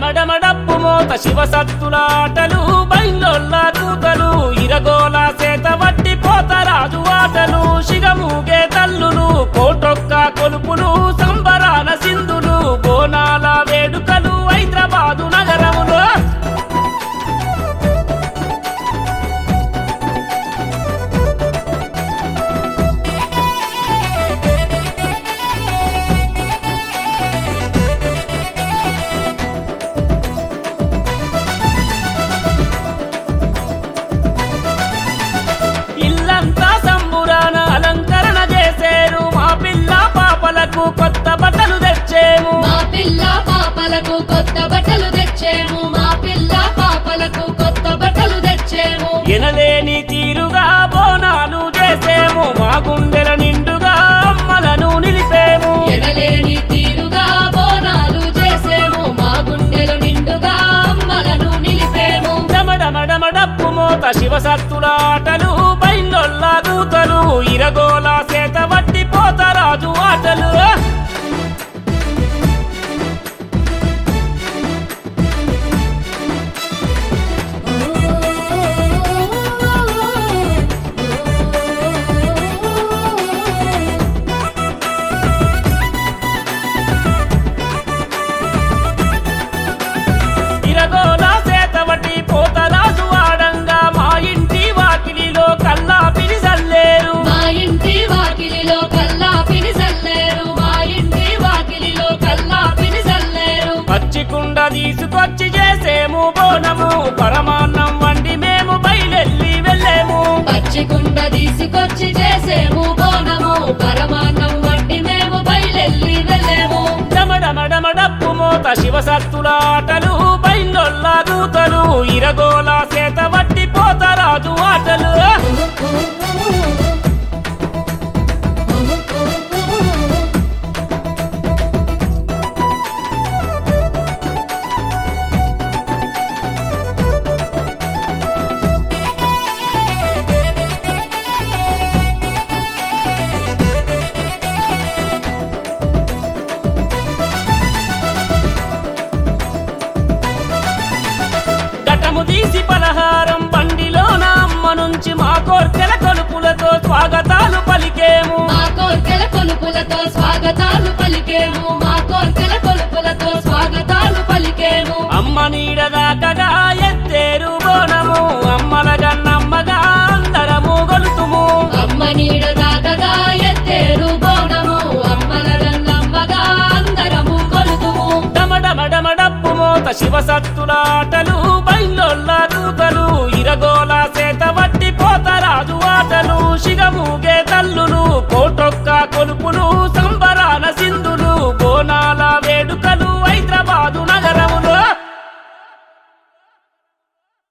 డమడమడప్పు మోత శివ సత్తులాటలు బైందొల్ల దూతలు ఇరగోల సేత వట్టి పోతరాజు ఆటలు శిగమూగే తల్లులు కోటొక్క కొలుపులు సంబరాల సింధులు బోనాల వేడుకలు హైదరాబాదు నగరములో ఇల్లంతా సంబురాన అలంకరణ చేసేరు మా పిల్ల పాపలకు కొత్త బట్టలు తెచ్చేము మా పిల్ల పాపలకు కొత్త బట్టలు తెచ్చేము మా పిల్ల పాపలకు కొత్త బట్టలు తెచ్చేము ఎనలేని తీరుగా బోనాలు చేసేము మా గుండెల నిండుగా అమ్మలను నిలిపేము ఎనలేని తీరుగా బోనాలు చేసేము మా గుండెలు నిండుగా అమ్మలను నిలిపేము డమడమడమడప్పు మోత శివ సత్తులాటలు బైందొల్ల దూతలు ఇరగోల సేత వట్టి పోతరాజు ఆటలు ఇరగోల సేత వట్టి పోతరాజు ఆడంగా మా ఇంటి వాకిలిలో కల్లా పిలిసల్లేరు మా ఇంటి వాకిలిలో కల్లా పినిసల్లేరు మా ఇంటి వాకిలిలో కల్లా పినిసల్లేరు పచ్చి కుండ తీసుకొచ్చి చేసేము బోనము పరమాన్నం వండి మేము బయలెల్లి వెళ్ళేము పచ్చి కుండ తీసుకొచ్చి చేసేము బోనము పరమాన్నం వంటి మేము బయలెల్లి వెళ్ళేము డమడమడమడప్పు మోత శివ సత్తులాటలు బైందొల్ల దూతలు ఇరగోల సేత వట్టి పోతరాజు ఆటలు ఘటము తీసి పలహారం బండిలోన అమ్మ నుంచి మా కోర్కెల కొలుపులతో స్వాగతాలు పలికేము మా కోర్కెల కొలుపులతో స్వాగతాలు పలికేము మా కోర్కెల కొలుపులతో స్వాగతాలు పలికేము అమ్మ నీడ దాకగా ఎత్తేరు బోనము అమ్మల గన్నమ్మగా అందరము గొలుతుము అమ్మ నీడ దాకగా ఎత్తేరు బోనము అమ్మల రన్నమ్మగా అందరము కొలుతుము డమడమడమడప్పు మోత శివ సత్తులాటలు బైందొల్ల దూతలు ఇరగోల సేత వట్టి పోతరాజు ఆటలు శిగమూగే